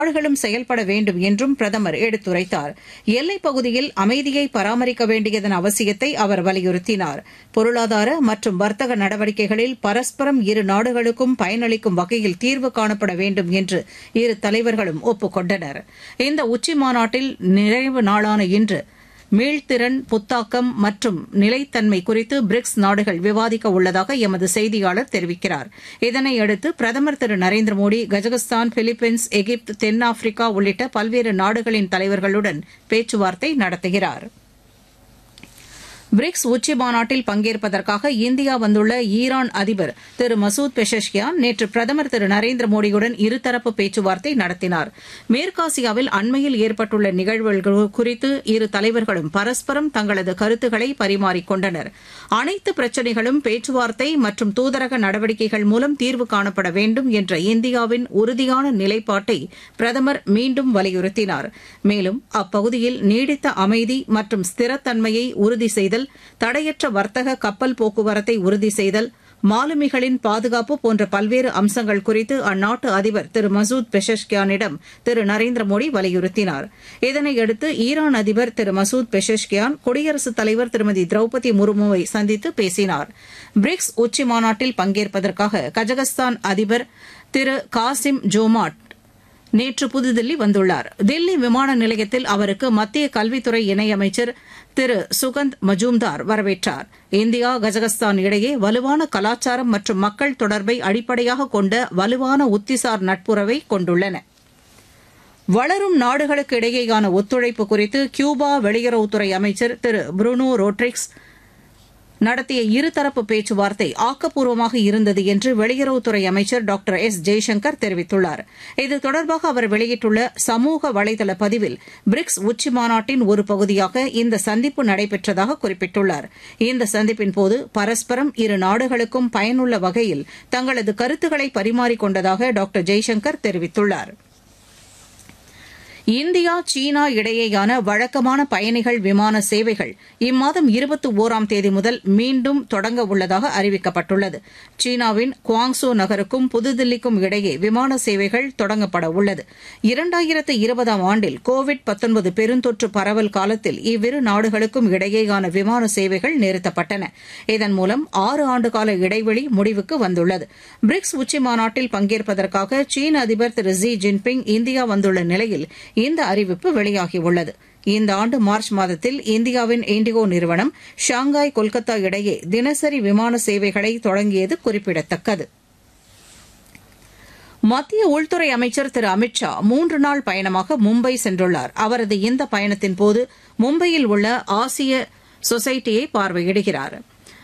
நாடுகளும் செயல்பட வேண்டும் என்றும் பிரதமர் எடுத்துரைத்தார் எல்லைப் பகுதியில் அமைதியை பராமரிக்க வேண்டியதன் அவசியத்தை அவர் வலியுறுத்தினார் பொருளாதார மற்றும் வர்த்தக நடவடிக்கைகளில் பரஸ்பரம் இரு நாடுகளுக்கும் பயனளிக்கும் வகையில் தீர்வு காணப்பட வேண்டும் என்று இரு தலைவர்களும் ஒப்புக் கொண்டனர் இந்த உச்சிமாநாட்டில் நிறைவு நாளான இன்று மீள்திறன் புத்தாக்கம் மற்றும் நிலைத்தன்மை குறித்து பிரிக்ஸ் நாடுகள் விவாதிக்க உள்ளதாக எமது செய்தியாளர் தெரிவிக்கிறார் இதனையடுத்து பிரதமர் Thiru Narendra Modi Kazakhstan Philippines Egypt தென்னாப்பிரிக்கா உள்ளிட்ட பல்வேறு நாடுகளின் தலைவர்களுடன் பேச்சுவார்த்தை நடத்துகிறாா் பிரிக்ஸ் உச்சிமாநாட்டில் பங்கேற்பதற்காக இந்தியா வந்துள்ள ஈரான் அதிபர் திரு மசூத் பெஷஷ்கியான் நேற்று பிரதமர் திரு நரேந்திர மோடியுடன் இருதரப்பு பேச்சுவார்த்தை நடத்தினார் மேற்காசியாவில் அண்மையில் ஏற்பட்டுள்ள நிகழ்வுகள் குறித்து இரு தலைவர்களும் பரஸ்பரம் தங்களது கருத்துக்களை பரிமாறிக்கொண்டனர் அனைத்து பிரச்சினைகளும் பேச்சுவார்த்தை மற்றும் தூதரக நடவடிக்கைகள் மூலம் தீர்வு காணப்பட வேண்டும் என்ற இந்தியாவின் உறுதியான நிலைப்பாட்டை பிரதமர் மீண்டும் வலியுறுத்தினார் மேலும் அப்பகுதியில் நீடித்த அமைதி மற்றும் ஸ்திரத்தன்மையை உறுதி செய்தல் தடையற்ற வர்த்தக கப்பல் போக்குவரத்தை உறுதி செய்தல் மாலுமிகளின் பாதுகாப்பு போன்ற பல்வேறு அம்சங்கள் குறித்து அந்நாட்டு அதிபர் திரு மசூத் பெஷஷ்கியானிடம் திரு நரேந்திர மோடி வலியுறுத்தினார் இதனையடுத்து ஈரான் அதிபர் திரு மசூத் பெஷஷ்கியான் குடியரசுத் தலைவர் திருமதி திரௌபதி முர்முவை சந்தித்து பேசினார் பிரிக்ஸ் உச்சிமாநாட்டில் பங்கேற்பதற்காக கஜகஸ்தான் அதிபர் திரு காசிம் ஜோமாட் நேற்று புதுதில்லி வந்துள்ளார் தில்லி விமான நிலையத்தில் அவருக்கு மத்திய கல்வித்துறை இணையமைச்சர் திரு சுகந்த் மஜூம்தார் வரவேற்றார் இந்தியா கஜகஸ்தான் இடையே வலுவான கலாச்சாரம் மற்றும் மக்கள் தொடர்பை அடிப்படையாக கொண்ட வலுவான உத்திசார் நட்புறவை கொண்டுள்ளன வளரும் நாடுகளுக்கு இடையேயான ஒத்துழைப்பு குறித்து கியூபா வெளியுறவுத்துறை அமைச்சர் திரு புருனோ ரோட்ரிக்ஸ் நடத்திய இருதரப்பு பேச்சுவார்த்தை ஆக்கப்பூர்வமாக இருந்தது என்று வெளியுறவுத்துறை அமைச்சர் டாக்டர் எஸ் ஜெய்சங்கர் தெரிவித்துள்ளார் இது தொடர்பாக அவர் வெளியிட்டுள்ள சமூக வலைதள பதிவில் பிரிக்ஸ் உச்சி மாநாட்டின் ஒரு பகுதியாக இந்த சந்திப்பு நடைபெற்றதாக குறிப்பிட்டுள்ளார் இந்த சந்திப்பின்போது பரஸ்பரம் இரு நாடுகளுக்கும் பயனுள்ள வகையில் தங்களது கருத்துக்களை பரிமாறிக்கொண்டதாக டாக்டர் ஜெய்சங்கர் தெரிவித்துள்ளாா் இந்தியா சீனா இடையேயான வழக்கமான பயணிகள் விமான சேவைகள் இம்மாதம் இருபத்தி ஓராம் தேதி முதல் மீண்டும் தொடங்க உள்ளதாக அறிவிக்கப்பட்டுள்ளது சீனாவின் குவாங்சோ நகருக்கும் புதுதில்லிக்கும் இடையே விமான சேவைகள் தொடங்கப்பட உள்ளது இரண்டாயிரத்து இருபதாம் ஆண்டில் கோவிட் பெருந்தொற்று பரவல் காலத்தில் இவ்விரு நாடுகளுக்கும் இடையேயான விமான சேவைகள் நிறுத்தப்பட்டன இதன் மூலம் ஆறு ஆண்டுகால இடைவெளி முடிவுக்கு வந்துள்ளது பிரிக்ஸ் உச்சிமாநாட்டில் பங்கேற்பதற்காக சீன அதிபர் திரு ஜி ஜின்பிங் இந்தியா வந்துள்ள நிலையில் இந்த அறிவிப்பு வெளியாகியுள்ளது இந்த ஆண்டு மார்ச் மாதத்தில் இந்தியாவின் இண்டிகோ நிறுவனம் ஷாங்காய் கொல்கத்தா இடையே தினசரி விமான சேவைகளை தொடங்கியது குறிப்பிடத்தக்கது மத்திய உள்துறை அமைச்சர் திரு அமித் ஷா மூன்று நாள் பயணமாக மும்பை சென்றுள்ளார் அவரது இந்த பயணத்தின்போது மும்பையில் உள்ள ஆசிய சொசைட்டியை பார்வையிடுகிறார்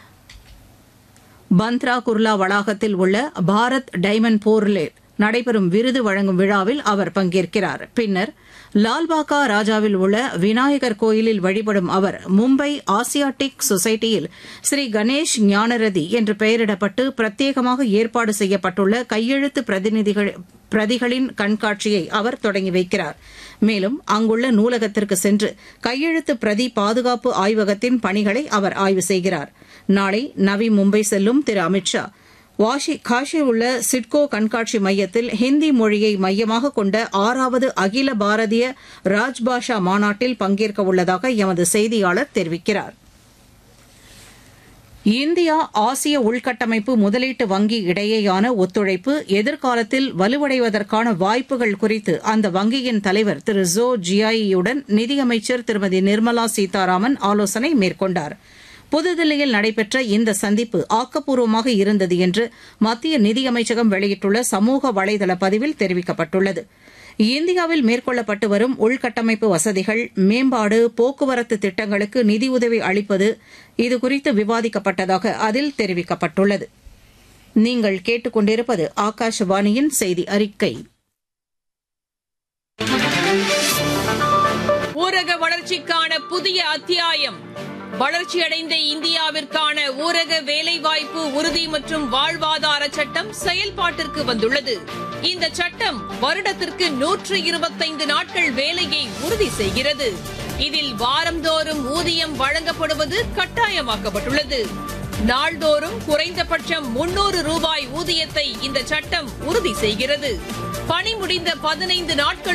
பந்த்ரா குர்லா வளாகத்தில் உள்ள பாரத் டைமண்ட் போர்லே நடைபெறும் விருது வழங்கும் விழாவில் அவர் பங்கேற்கிறார் பின்னர் லால்பாக்கா ராஜாவில் உள்ள விநாயகர் கோயிலில் வழிபடும் அவர் மும்பை ஆசியாட்டிக் சொசைட்டியில் ஸ்ரீ கணேஷ் ஞானரதி என்று பெயரிடப்பட்டு பிரத்யேகமாக ஏற்பாடு செய்யப்பட்டுள்ள கையெழுத்து பிரதிநிதிகள் பிரதிகளின் கண்காட்சியை அவர் தொடங்கி வைக்கிறார் மேலும் அங்குள்ள நூலகத்திற்கு சென்று கையெழுத்து பிரதி பாதுகாப்பு ஆய்வகத்தின் பணிகளை அவர் ஆய்வு செய்கிறார் நாளை நவி மும்பை செல்லும் திரு அமித் ஷா வாஷி காஷி உள்ள சிட்கோ கண்காட்சி மையத்தில் ஹிந்தி மொழியை மையமாக கொண்ட ஆறாவது அகில பாரதிய ராஜ்பாஷா மாநாட்டில் பங்கேற்க உள்ளதாக எமது செய்தியாளர் தெரிவிக்கிறார் இந்தியா ஆசிய உள்கட்டமைப்பு முதலீட்டு வங்கி இடையேயான ஒத்துழைப்பு எதிர்காலத்தில் வலுவடைவதற்கான வாய்ப்புகள் குறித்து அந்த வங்கியின் தலைவர் திரு ஜோ ஜியாயியுடன் நிதியமைச்சர் திருமதி நிர்மலா சீதாராமன் ஆலோசனை மேற்கொண்டாா் புதுதில்லியில் நடைபெற்ற இந்த சந்திப்பு ஆக்கப்பூர்வமாக இருந்தது என்று மத்திய நிதியமைச்சகம் வெளியிட்டுள்ள சமூக வலைதள பதிவில் தெரிவிக்கப்பட்டுள்ளது இந்தியாவில் மேற்கொள்ளப்பட்டு வரும் உள்கட்டமைப்பு வசதிகள் மேம்பாடு போக்குவரத்து திட்டங்களுக்கு நிதியுதவி அளிப்பது இதுகுறித்து விவாதிக்கப்பட்டதாக அதில் தெரிவிக்கப்பட்டுள்ளது நீங்கள் கேட்டுக்கொண்டிருப்பது ஆகாஷவாணியின் செய்தி அறிக்கை ஊரக வளர்ச்சிக்கான புதிய அத்தியாயம் வளர்ச்சியடைந்த இந்தியாவிற்கான ஊரக வேலைவாய்ப்பு உறுதி மற்றும் வாழ்வாதார சட்டம் செயல்பாட்டிற்கு வந்துள்ளது இந்த சட்டம் வருடத்திற்கு நூற்று இருபத்தைந்து நாட்கள் வேலையை உறுதி செய்கிறது இதில் வாரந்தோறும் ஊதியம் வழங்கப்படுவது கட்டாயமாக்கப்பட்டுள்ளது நாள்தோறும் குறைந்தபட்சம் முன்னூறு ரூபாய் ஊதியத்தை இந்த சட்டம் உறுதி செய்கிறது பணி முடிந்த பதினைந்து நாட்கள்